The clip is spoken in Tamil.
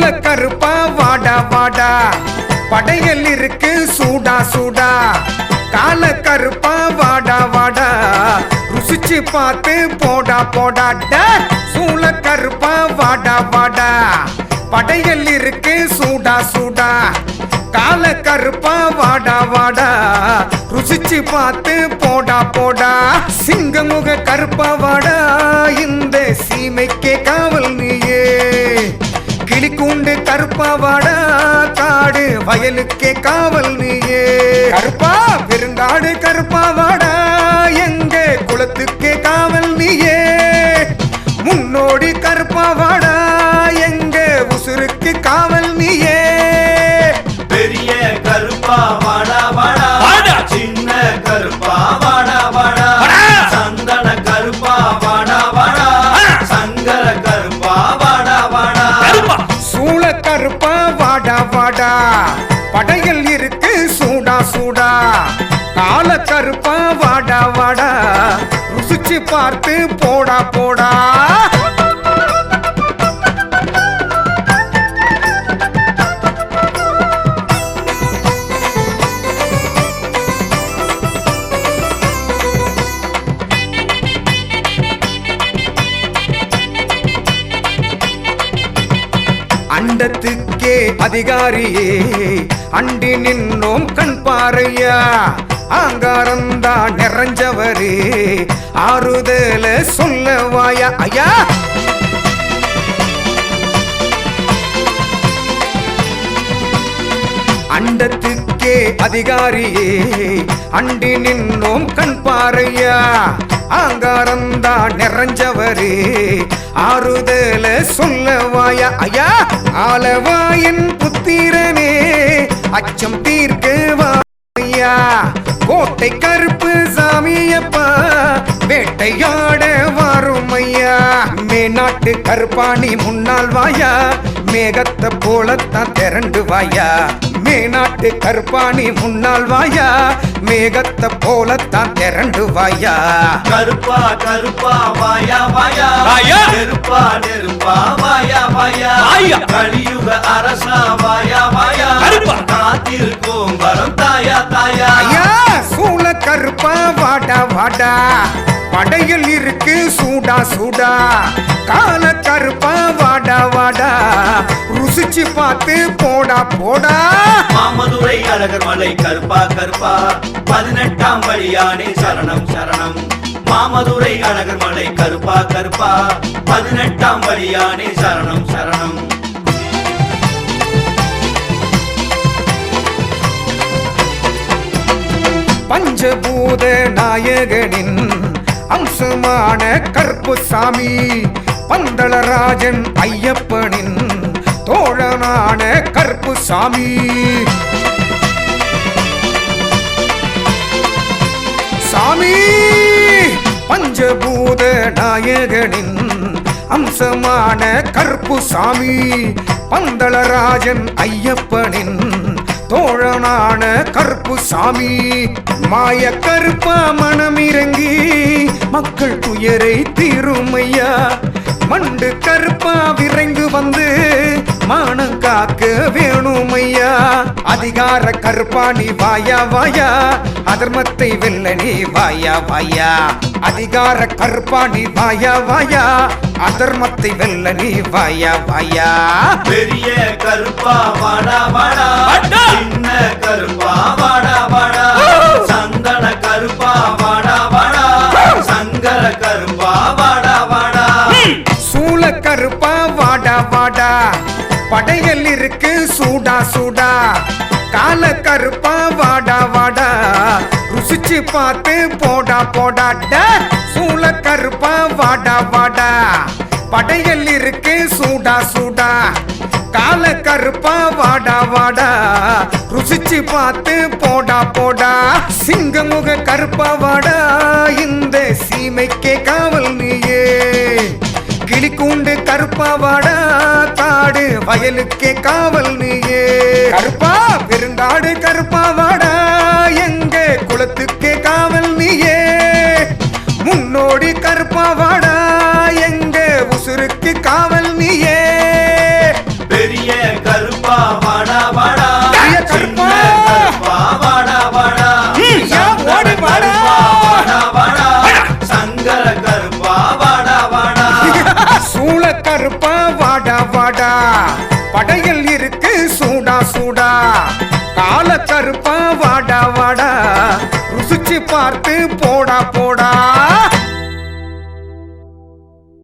கருப்பா வாடா வாடா படையல் இருக்கு சூடா சூடா கால கருப்பா வாடா வாடா ருசிச்சு பார்த்து போடா போடாடா சூள கருப்பா வாடா வாடா படையல் இருக்கு சூடா சூடா கால கருப்பா வாடா வாடா ருசிச்சு பார்த்து போடா போடா சிங்கமுக கருப்பா வாடா இந்த சீமைக்கே காவல் நீயே கிளிக்கூண்டு கருப்பா வாடா காடு வயலுக்கே காவல் நீயே கருப்பா பெருங்காடு கருப்பா வாடா எங்க குளத்துக்கே காவல் நீயே முன்னோடி கருப்பா வாடா எங்க உசுருக்கு காவல் நீயே பெரிய கருப்பா வாடா வாடா வாடா. சின்ன கருப்பா வாடா வாடா வாடா. சந்தன கருப்பா வாடா வாடா ஆ. சங்கர கருப்பா வாடா வாடா கருப்பா சூள கருப்பா வாடா வாடா படையல் இருக்கு சூடா சூடா கால கருப்பா வாடா வாடா ருசிச்சு பார்த்து போடா போடா அண்டத்துக்கே அதிகாரியே அண்டி நின்னோம் கண் பாறையா ஆங்காரந்தா நிறைஞ்சவரே ஆறுதல சொல்ல வாயா ஐயா அண்டத்துக்கே அதிகாரியே அண்டி நின்னோம் கண் பாறையா ஆங்காரந்தா நிறைஞ்சவரே ஆறுதல சொல்ல வாயா ஐயா ஆலவாயன் புத்திரனே அச்சம் தீர்க்க வாயா கோட்டை கருப்பு சாமியப்பா வேட்டையாட வரும் ஐயா மேநாட்டு கருப்பாணி முன்னால் வாயா மேகத்தை போலத்தான் திரண்டு வாயா மேநாட்டு கருப்பாணி முன்னால் வாயா மேகத்தை போலத்தான் திரண்டு வாயா கருப்பா கருப்பா வாயா வாயா வாயா. நெருப்பா நெருப்பா வாயா வாயா வாயா. கலியுக அரசா வாயா வாயா கருப்பா. காத்திருக்கும் வரம் தாயா தாயா ஐயா சூள கருப்பா வாடா வாடா படையில் இருக்கு சூடா சூடா கால கருப்பா வாடா வாடா ருசிச்சு பார்த்து போடா போடா மாமதுரை அழகர் மலை கருப்பா கருப்பா பதினெட்டாம் வழியானே சரணம் சரணம் மாமதுரை அழகர் மலை கருப்பா கருப்பா பதினெட்டாம் வழியானே சரணம் சரணம் பஞ்சபூத நாயகனின் அம்சமான கற்பு சாமி பந்தளராஜன் ஐயப்பனின் தோழனான கற்பு சாமி சாமி பஞ்சபூத நாயகனின் அம்சமான கற்பு சாமி பந்தளராஜன் ஐயப்பனின் தோழனான கற்பு சாமி மாய கருப்பா மனமிறங்கி மக்கள் துயரை தீருமையா மண்டு கருப்பா விரைந்து வந்து மானம் காக்க வேணுமையா அதிகார கருப்பாணி வாயா வாயா அதர்மத்தை வெல்ல நீ வாயா வாயா அதிகார கருப்பாணி வாயா வாயா அதர்மத்தை வெல்ல நீ வாயா வாயா பெரிய கருப்பா வாடா வாடா வாடா. சின்ன கருப்பா வாடா வாடா சந்தன கருப்பா வாடா வாடா சங்கர கருப்பா வாடா வாடா சூள கருப்பா வாடா வாடா படையல் இருக்கு சூடா சூடா கால கருப்பா வாடா வாடா ருசிச்சு பார்த்து போடா போடாடா சூள கருப்பா வாடா வாடா படையல் இருக்கு சூடா சூடா கால கருப்பா வாடா வாடா ருசிச்சு பார்த்து போடா போடா சிங்கமுக கருப்பா வாடா இந்த சீமைக்கே காவல் நீயே கிளிக்கூண்டு கருப்பா வாடா காடு வயலுக்கே காவல் நீயே கருப்பா பெருங்காடு கருப்பா வாடா எங்க குளத்துக்கே காவல் நீயே முன்னோடி கருப்பா வாடா எங்க உசுருக்கு காவல் நீயே பெரிய படையல் இருக்கு சூடா சூடா கால கருப்பா வாடா வாடா ருசிச்சு பார்த்து போடா போடா